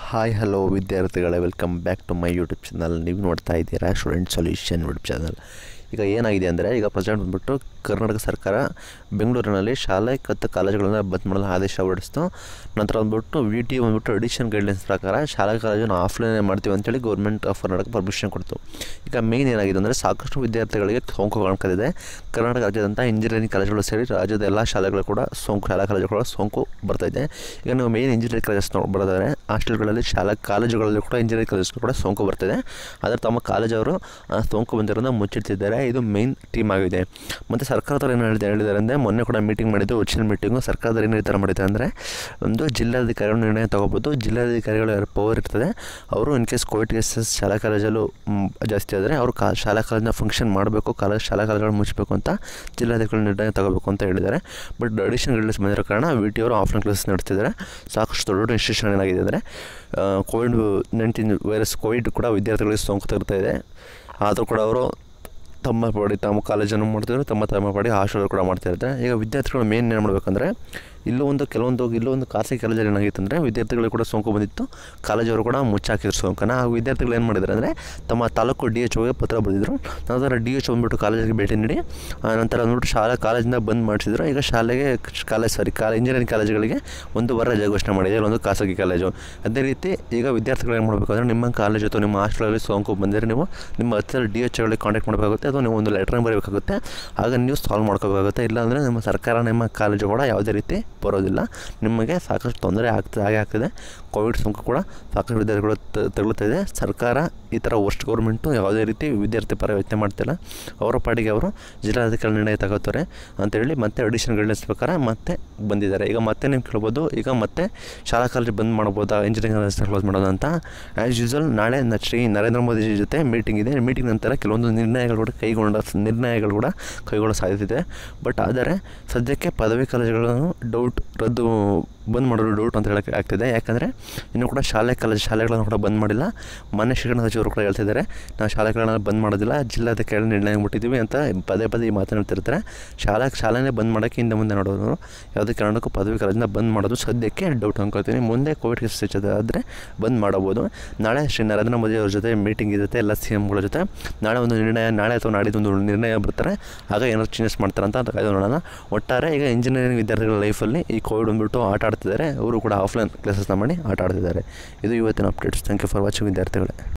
hi hello ವಿದ್ಯಾರ್ಥಿಗಳೇ welcome back to my YouTube channel ನೀವು ನೋಡ್ತಾ ಇದ್ದೀರಾ ಸ್ಟೂಡೆಂಟ್ ಸೊಲ್ಯೂಷನ್ ಯೂಟ್ಯೂಬ್ ಚಾನಲ್ ಈಗ ಏನಾಗಿದೆ ಅಂದರೆ ಈಗ ಪ್ರೆಸೆಂಟ್ ಬಂದ್ಬಿಟ್ಟು ಕರ್ನಾಟಕ ಸರ್ಕಾರ ಬೆಂಗಳೂರಿನಲ್ಲಿ ಶಾಲೆ ಮತ್ತು ಕಾಲೇಜುಗಳನ್ನು ಬಂದ್ ಮಾಡಲು ಆದೇಶ ಹೊರಡಿಸ್ತು ನಂತರ ಬಂದ್ಬಿಟ್ಟು ವಿ ಟಿ ಬಂದ್ಬಿಟ್ಟು ಅಡಿಷನ್ ಗೈಡ್ಲೈನ್ಸ್ ಪ್ರಕಾರ ಶಾಲಾ ಕಾಲೇಜನ್ನು ಆಫ್ಲೈನ್ ಮಾಡ್ತೀವಿ ಅಂತೇಳಿ ಗೌರ್ಮೆಂಟ್ ಆಫ್ ಕರ್ನಾಟಕ ಪರ್ಮಿಷನ್ ಕೊಡ್ತು ಈಗ ಮೇನ್ ಏನಾಗಿದೆ ಅಂದರೆ ಸಾಕಷ್ಟು ವಿದ್ಯಾರ್ಥಿಗಳಿಗೆ ಸೋಂಕು ಕಾಣ್ತಿದೆ ಕರ್ನಾಟಕ ರಾಜ್ಯದಂಥ ಇಂಜಿನಿಯರಿಂಗ್ ಕಾಲೇಜುಗಳು ಸೇರಿ ರಾಜ್ಯದ ಎಲ್ಲ ಶಾಲೆಗಳು ಕೂಡ ಸೋಂಕು ಶಾಲಾ ಕಾಲೇಜುಗಳ ಸೋಂಕು ಬರ್ತಾ ಇದೆ ಈಗ ನೀವು ಮೇನ್ ಇಂಜಿನಿಯರಿಂಗ್ ಕಾಲೇಜಸ್ ನೋಡಿ ಬರೋದಾದ್ರೆ ಹಾಸ್ಟೆಲ್ಗಳಲ್ಲಿ ಶಾಲಾ ಕಾಲೇಜುಗಳಲ್ಲಿ ಕೂಡ ಇಂಜಿನಿಯರಿಂಗ್ ಕಾಲೇಜ್ ಕೂಡ ಸೋಂಕು ಬರ್ತಿದೆ ಆದರೆ ತಮ್ಮ ಕಾಲೇಜವರು ಆ ಸೋಂಕು ಬಂದಿರೋದನ್ನ ಮುಚ್ಚಿಡ್ತಿದ್ದಾರೆ ಇದು ಮೇನ್ ಟೀಮ್ ಆಗಿದೆ ಮತ್ತು ಸರ್ಕಾರದವ್ರು ಏನು ಹೇಳಿದೆ ಹೇಳಿದ್ದಾರೆ ಅಂದರೆ ಮೊನ್ನೆ ಕೂಡ ಮೀಟಿಂಗ್ ಮಾಡಿದ್ದು ಒರಿಜಿನಲ್ ಮೀಟಿಂಗು ಸರ್ಕಾರದವ್ರು ಏನು ನಿರ್ಧಾರ ಮಾಡಿದ್ದಾರೆ ಅಂದರೆ ಒಂದು ಜಿಲ್ಲಾಧಿಕಾರಿಗಳು ನಿರ್ಣಯ ತಗೋಬೋದು ಜಿಲ್ಲಾಧಿಕಾರಿಗಳು ಯಾರು ಪವರ್ ಇರ್ತದೆ ಅವರು ಇನ್ ಕೇಸ್ ಕೋವಿಡ್ ಕೇಸಸ್ ಶಾಲಾ ಕಾಲೇಜಲ್ಲೂ ಮ್, ಜಾಸ್ತಿ ಆದರೆ ಅವರು ಕಾ ಶಾಲಾ ಕಾಲೇಜಿನ ಫಂಕ್ಷನ್ ಮಾಡಬೇಕು ಕಾಲೇಜ್ ಶಾಲಾ ಕಾಲೇಜುಗಳು ಮುಚ್ಚಬೇಕು ಅಂತ ಜಿಲ್ಲಾಧಿಕಾರಿಗಳು ನಿರ್ಣಯ ತಗೋಬೇಕು ಅಂತ ಹೇಳಿದ್ದಾರೆ ಬಟ್ ಅಡಿಷನ್ ಗೈಡ್ಲೈನ್ಸ್ ಬಂದಿರೋ ಕಾರಣ ವಿ ಟಿ ಅವರು ಆಫ್ಲೈನ್ ಕ್ಲಾಸಸ್ ನಡೆಸ್ತಿದ್ದಾರೆ ಸಾಕಷ್ಟು ದೊಡ್ಡ ದೊಡ್ಡ ಇನ್ಸ್ಟಿಟ್ಯೂಷನ್ ಏನಾಗಿದೆ ಅಂದರೆ ಕೋವಿಡ್ ನೈನ್ಟೀನ್ ವೈರಸ್ ಕೋವಿಡ್ ಕೂಡ ವಿದ್ಯಾರ್ಥಿಗಳಿಗೆ ಸೋಂಕು ತರ್ತಾ ಇದೆ ಆದರೂ ಕೂಡ ಅವರು ತಮ್ಮ ಪಾಡಿ ತಮ್ಮ ಕಾಲೇಜನ್ನು ಮಾಡ್ತಿದ್ದಾರೆ ತಮ್ಮ ತಮ್ಮ ಪಾಡಿ ಹಾಸ್ಟೆಲ್ ಕೂಡ ಮಾಡ್ತಾ ಇರ್ತಾರೆ ಈಗ ವಿದ್ಯಾರ್ಥಿಗಳು ಮೇನ್ ಏನು ಮಾಡಬೇಕಂದ್ರೆ ಇಲ್ಲೂ ಒಂದು ಕೆಲವೊಂದು ಇಲ್ಲೂ ಒಂದು ಖಾಸಗಿ ಕಾಲೇಜಲ್ಲಿ ಏನಾಗಿತ್ತು ಅಂದರೆ ವಿದ್ಯಾರ್ಥಿಗಳಿಗೆ ಕೂಡ ಸೋಂಕು ಬಂದಿತ್ತು ಕಾಲೇಜವರು ಕೂಡ ಮುಚ್ಚಾಕಿದ್ರು ಸೋಂಕನ್ನು ಆ ವಿದ್ಯಾರ್ಥಿಗಳು ಏನು ಮಾಡಿದ್ದಾರೆ ಅಂದರೆ ತಮ್ಮ ತಾಲೂಕು ಡಿ ಎಚ್ ಓಗೆ ಪತ್ರ ಬರೆದಿದ್ರು ನಂತರ ಡಿ ಎಚ್ ಬಂದ್ಬಿಟ್ಟು ಕಾಲೇಜಿಗೆ ಭೇಟಿ ನೀಡಿ ಆ ನಂತರ ಬಂದ್ಬಿಟ್ಟು ಶಾಲಾ ಕಾಲೇಜಿಂದ ಬಂದ್ ಮಾಡಿಸಿದ್ರು ಈಗ ಶಾಲೆಗೆ ಕಾಲೇಜ್ ಸಾರಿ ಕಾಲೇ ಇಂಜಿನಿಯರಿಂಗ್ ಕಾಲೇಜುಗಳಿಗೆ ಒಂದು ವಾರ ರಜೆ ಘೋಷಣೆ ಮಾಡಿದೆ ಇಲ್ಲೊಂದು ಖಾಸಗಿ ಕಾಲೇಜು ಅದೇ ರೀತಿ ಈಗ ವಿದ್ಯಾರ್ಥಿಗಳು ಏನು ಮಾಡಬೇಕಂದ್ರೆ ನಿಮ್ಮ ಕಾಲೇಜು ಅಥವಾ ನಿಮ್ಮ ಹಾಸ್ಟೆಲಲ್ಲಿ ಸೋಂಕು ಬಂದರೆ ನೀವು ನಿಮ್ಮ ಹತ್ತಿರ ಡಿ ಎಚ್ ಗಳಿಗೆ ಕಾಂಟ್ಯಾಕ್ಟ್ ಮಾಡಬೇಕಾಗುತ್ತೆ ಅಥವಾ ನೀವು ಒಂದು ಲೆಟ್ರ್ ಬರೀಬೇಕಾಗುತ್ತೆ ಆಗ ನೀವು ಸಾಲ್ವ್ ಮಾಡ್ಕೋಬೇಕಾಗುತ್ತೆ ಇಲ್ಲಾಂದರೆ ನಿಮ್ಮ ಸರ್ಕಾರ ನಿಮ್ಮ ಕಾಲೇಜು ಕೂಡ ಯಾವುದೇ ರೀತಿ ಬರೋದಿಲ್ಲ ನಿಮಗೆ ಸಾಕಷ್ಟು ತೊಂದರೆ ಆಗ್ತದೆ ಹಾಗೆ ಆಗ್ತದೆ ಕೋವಿಡ್ ಸೋಂಕು ಕೂಡ ಸಾಕಷ್ಟು ವಿದ್ಯಾರ್ಥಿಗಳು ತ- ತಗುಲ್ತಾ ಇದೆ ಸರ್ಕಾರ ಈ ಥರ ವರ್ಸ್ಟ್ ಗೌರ್ಮೆಂಟು ಯಾವುದೇ ರೀತಿ ವಿದ್ಯಾರ್ಥಿ ಪರ ಯೋಚನೆ ಮಾಡ್ತಿಲ್ಲ ಅವರ ಪಾಡಿಗೆ ಅವರು ಜಿಲ್ಲಾಧಿಕಾರಿ ನಿರ್ಣಯ ತಗೋತಾರೆ ಅಂತೇಳಿ ಮತ್ತೆ ಅಡಿಷನ್ ಗೈಡ್ಲೈನ್ಸ್ ಪ್ರಕಾರ ಮತ್ತೆ ಬಂದಿದ್ದಾರೆ ಈಗ ಮತ್ತೆ ನೀವು ಕೇಳ್ಬೋದು ಈಗ ಮತ್ತೆ ಶಾಲಾ ಕಾಲೇಜು ಬಂದ್ ಮಾಡ್ಬೋದಾ ಇಂಜಿನಿಯರಿಂಗ್ ಕಾಲೇಜ್ ಕ್ಲೋಸ್ ಮಾಡೋದು ಅಂತ ಆ್ಯಸ್ ಯೂಸಲ್ ನಾಳೆ ನ- ಶ್ರೀ ನರೇಂದ್ರ ಮೋದಿ ಜೊತೆ ಮೀಟಿಂಗ್ ಇದೆ ಮೀಟಿಂಗ್ ನಂತರ ಕೆಲವೊಂದು ನಿರ್ಣಯಗಳು ಕೂಡ ಕೈಗೊಂಡ ನಿರ್ಣಯಗಳು ಕೂಡ ಕೈಗೊಳ್ಳೋ ಸಾಧ್ಯತೆ ಇದೆ ಬಟ್ ಆದರೆ ಸದ್ಯಕ್ಕೆ ಪದವಿ ಕಾಲೇಜುಗಳನ್ನು ಡೌಟ್ ರದ್ದು ಬಂದ್ ಮಾಡೋದು ಡೌಟ್ ಅಂತ ಹೇಳಕ್ಕೆ ಆಗ್ತಿದೆ ಯಾಕಂದರೆ ಇನ್ನೂ ಕೂಡ ಶಾಲೆ ಕಾಲೇಜ್ ಶಾಲೆಗಳನ್ನು ಕೂಡ ಬಂದ್ ಮಾಡಿಲ್ಲ ಮೊನ್ನೆ ಶಿಕ್ಷಣ ಸಚಿವರು ಕೂಡ ಹೇಳ್ತಿದ್ದಾರೆ ನಾವು ಶಾಲೆಗಳನ್ನ ಬಂದ್ ಮಾಡೋದಿಲ್ಲ ಜಿಲ್ಲಾಧಿಕಾರಿ ನಿರ್ಣಯ ಬಿಟ್ಟಿದ್ದೀವಿ ಅಂತ ಪದೇ ಪದೇ ಈ ಮಾತನ್ನು ಹೇಳ್ತಿರ್ತಾರೆ ಶಾಲಾ ಶಾಲೆನೇ ಬಂದ್ ಮಾಡೋಕ್ಕೆ ಹಿಂದೆ ಮುಂದೆ ನೋಡೋರು ಯಾವುದೇ ಕಾರಣಕ್ಕೂ ಪದವಿ ಕಾಲೇಜನ್ನ ಬಂದ್ ಮಾಡೋದು ಸದ್ಯಕ್ಕೆ ಡೌಟ್ ಅನ್ಕೋತೀನಿ ಮುಂದೆ ಕೋವಿಡ್ ಕೇಸ್ ಹೆಚ್ಚಾದರೆ ಬಂದ್ ಮಾಡಬಹುದು ನಾಳೆ ಶ್ರೀ ನರೇಂದ್ರ ಮೋದಿ ಅವ್ರ ಜೊತೆ ಮೀಟಿಂಗ್ ಇರುತ್ತೆ ಎಲ್ಲ ಸಿ ಎಮ್ಗಳ ಜೊತೆ ನಾಳೆ ಒಂದು ನಿರ್ಣಯ ನಾಳೆ ಅಥವಾ ನಾಡಿದ್ದೊಂದು ನಿರ್ಣಯ ಬರ್ತಾರೆ ಆಗ ಏನಾದ್ರು ಚೇಂಜಸ್ ಮಾಡ್ತಾರೆ ಅಂತ ಕಾಯ್ದು ನೋಡೋಣ ಒಟ್ಟಾರೆ ಈಗ ಇಂಜಿನಿಯರಿಂಗ್ ವಿದ್ಯಾರ್ಥಿಗಳ ಲೈಫಲ್ಲಿ ಈ ಕೋವಿಡ್ ಬಂದುಬಿಟ್ಟು ಆಟ ಆಡ್ತಿದ್ದಾರೆ ಅವರು ಕೂಡ ಆಫ್ಲೈನ್ ಕ್ಲಾಸಸ್ನ ಮಾಡಿ ಆಟ ಆಡ್ತಿದ್ದಾರೆ ಇದು ಇವತ್ತಿನ updates thank you for watching ವಿದ್ಯಾರ್ಥಿಗಳೇ